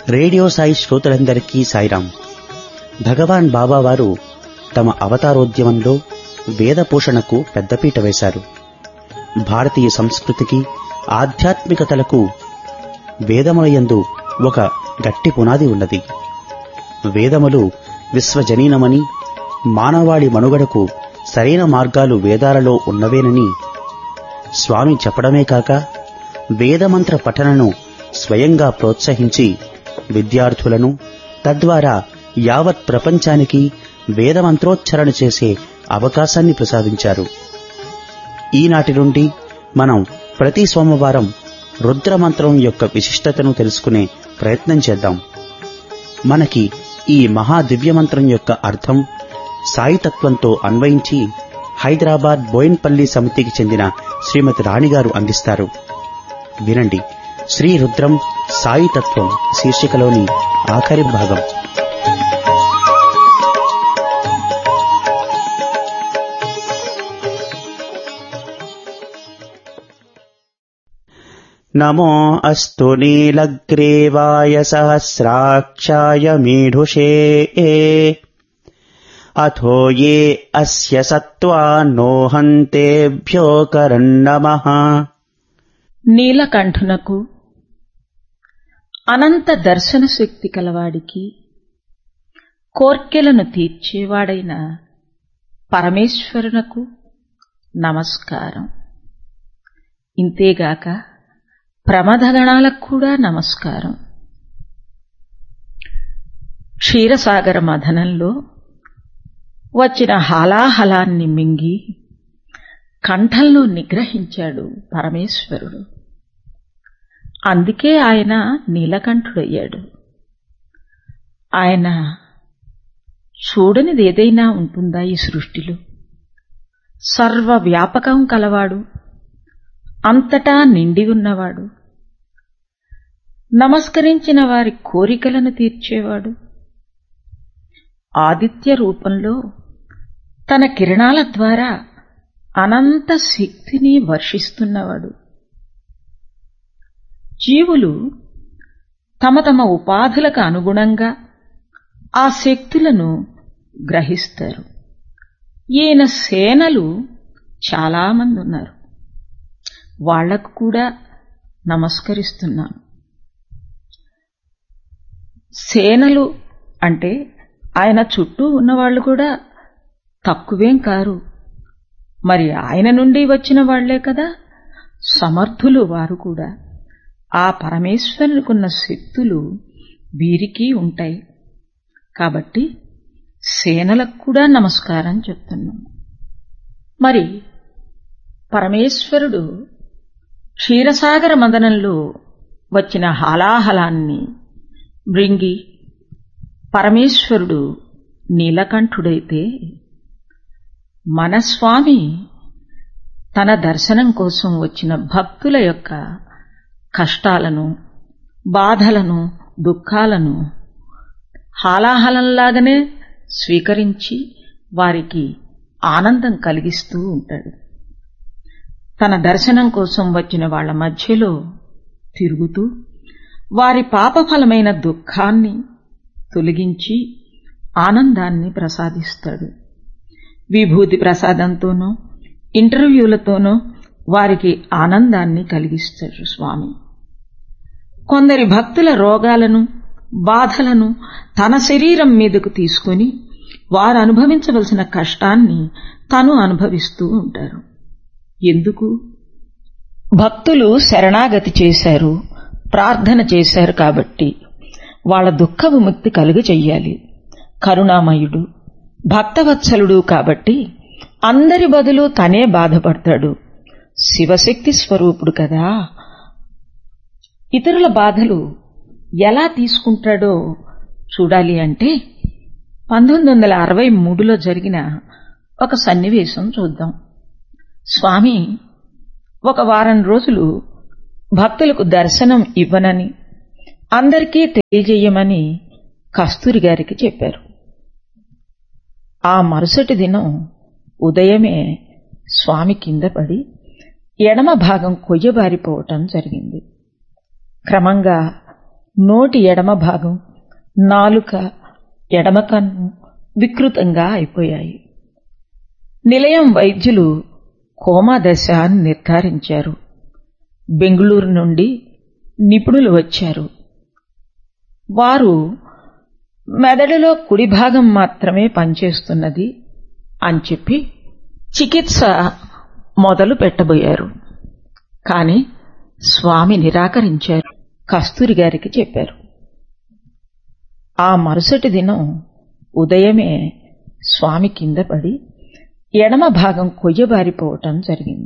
radio Sai శ్రోతలందరికీ సాయిరాం భగవాన్ బాబా వారు తమ అవతారోద్యమంలో వేద పోషణకు పెద్దపీట వేశారు భారతీయ సంస్కృతికి ఆధ్యాత్మికతలకు వేదములయందు ఒక గట్టి పునాది ఉన్నది వేదములు విశ్వజనీనమని మానవాళి మనుగడకు సరైన మార్గాలు వేదాలలో ఉన్నవేనని స్వామి చెప్పడమే కాక వేదమంత్ర పఠనను స్వయంగా ప్రోత్సహించి విద్యార్థులను తద్వారా యావత్ ప్రపంచానికి వేదమంత్రోచ్చరణ చేసే అవకాశాన్ని ప్రసాదించారు ఈనాటి నుండి మనం ప్రతి సోమవారం రుద్రమంత్రం యొక్క విశిష్టతను తెలుసుకునే ప్రయత్నం చేద్దాం మనకి ఈ మహా దివ్యమంత్రం యొక్క అర్థం సాయితత్వంతో అన్వయించి హైదరాబాద్ బోయిన్పల్లి సమితికి చెందిన శ్రీమతి రాణిగారు అందిస్తారు వినండి శ్రీ రుద్రం సాయితత్వం శీర్షికలోని ఆఖరి భాగం నమో అస్తు నీలగ్రీవాయ సహస్రాక్షాయ మీఢుషే అథో ఏ అస్య సత్వాన్నోహంతేభ్యో కరన్నమః నీలకంఠునకు అనంత దర్శన శక్తి కలవాడికి కోర్కెలను తీర్చేవాడైన పరమేశ్వరునకు నమస్కారం ఇంతేగాక ప్రమదగణాలకు కూడా నమస్కారం క్షీరసాగర మథనంలో వచ్చిన హాలాహలాన్ని మింగి కంఠంలో నిగ్రహించాడు పరమేశ్వరుడు అందుకే ఆయన నీలకంఠుడయ్యాడు ఆయన చూడనిది ఏదైనా ఉంటుందా ఈ సృష్టిలో సర్వవ్యాపకం కలవాడు అంతటా నిండి ఉన్నవాడు నమస్కరించిన వారి కోరికలను తీర్చేవాడు ఆదిత్య రూపంలో తన కిరణాల ద్వారా అనంత శక్తిని వర్షిస్తున్నవాడు జీవులు తమ తమ ఉపాధులకు అనుగుణంగా ఆ శక్తులను గ్రహిస్తారు ఈయన సేనలు చాలామంది ఉన్నారు వాళ్లకు కూడా నమస్కరిస్తున్నాను సేనలు అంటే ఆయన చుట్టూ ఉన్నవాళ్లు కూడా తక్కువేం కారు మరి ఆయన నుండి వచ్చిన వాళ్లే కదా సమర్థులు వారు కూడా ఆ పరమేశ్వరునికున్న శక్తులు వీరికి ఉంటాయి కాబట్టి సేనలకు కూడా నమస్కారం చెప్తున్నాం మరి పరమేశ్వరుడు క్షీరసాగర మదనంలో వచ్చిన హాలాహలాన్ని మృంగి పరమేశ్వరుడు నీలకంఠుడైతే మన స్వామి తన దర్శనం కోసం వచ్చిన భక్తుల యొక్క కష్టాలను బాధలను దుఃఖాలను హాలాహలంలాగానే స్వీకరించి వారికి ఆనందం కలిగిస్తూ ఉంటాడు తన దర్శనం కోసం వచ్చిన వాళ్ల మధ్యలో తిరుగుతూ వారి పాపఫలమైన దుఃఖాన్ని తొలగించి ఆనందాన్ని ప్రసాదిస్తాడు విభూతి ప్రసాదంతోనో ఇంటర్వ్యూలతోనో వారికి ఆనందాన్ని కలిగిస్తాడు స్వామి కొందరి భక్తుల రోగాలను బాధలను తన శరీరం మీదకు తీసుకుని వారు అనుభవించవలసిన కష్టాన్ని తను అనుభవిస్తూ ఉంటారు ఎందుకు భక్తులు శరణాగతి చేశారు ప్రార్థన చేశారు కాబట్టి వాళ్ల దుఃఖ విముక్తి కలుగ చెయ్యాలి కరుణామయుడు భక్తవత్సలుడు కాబట్టి అందరి బదులు తనే బాధపడతాడు శివశక్తి స్వరూపుడు కదా ఇతరుల బాధలు ఎలా తీసుకుంటాడో చూడాలి అంటే పంతొమ్మిది వందల అరవై మూడులో జరిగిన ఒక సన్నివేశం చూద్దాం స్వామి ఒక వారం రోజులు భక్తులకు దర్శనం ఇవ్వనని అందరికీ తెలియజేయమని కస్తూరి గారికి చెప్పారు ఆ మరుసటి దినం ఉదయమే స్వామి కింద పడి ఎడమ భాగం కొయ్యబారిపోవటం జరిగింది క్రమంగా నోటి ఎడమ భాగం నాలుక ఎడమ కన్ను వికృతంగా అయిపోయాయి నిలయం వైద్యులు కోమా దశ అని నిర్ధారించారు బెంగుళూరు నుండి నిపుణులు వచ్చారు వారు మెదడులో కుడి భాగం మాత్రమే పనిచేస్తున్నది అని చెప్పి చికిత్స మొదలు పెట్టబోయారు కాని స్వామి నిరాకరించారు కస్తూరి గారికి చెప్పారు ఆ మరుసటి దినం ఉదయమే స్వామి కింద పడి ఎడమ భాగం కొయ్యబారిపోవటం జరిగింది